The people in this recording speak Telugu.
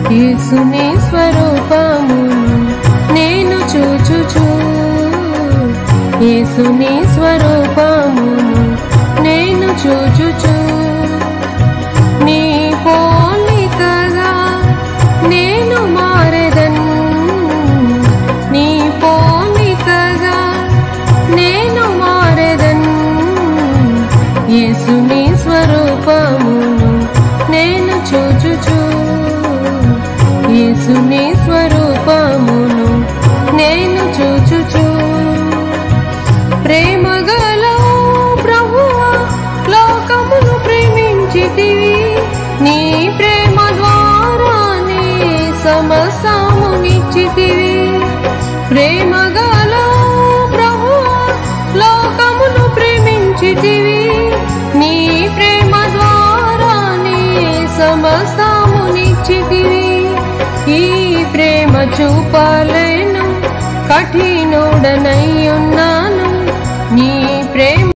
యేసుని స్వరూపమును నేను చూచుచు యేసుని స్వరూపమును నేను చూచుచు నీ పోలికగా నేను మారెదన్ నీ పోలికగా నేను మారెదన్ యేసుని స్వరూపమును నేను చూచుచు యేసుని స్వరూపమును నేను చూచుచు ప్రేమగల ప్రభువా లోకమును ప్రేమించితివి నీ ప్రేమ ద్వారానే సమస్తమునిచ్చితివి ప్రేమగల ప్రభువా లోకమును ప్రేమించితివి నీ ప్రేమ ద్వారానే సమస్తమునిచ్చితివి ఈ ప్రేమ చూపాలేను కఠినుడనయ్యున్న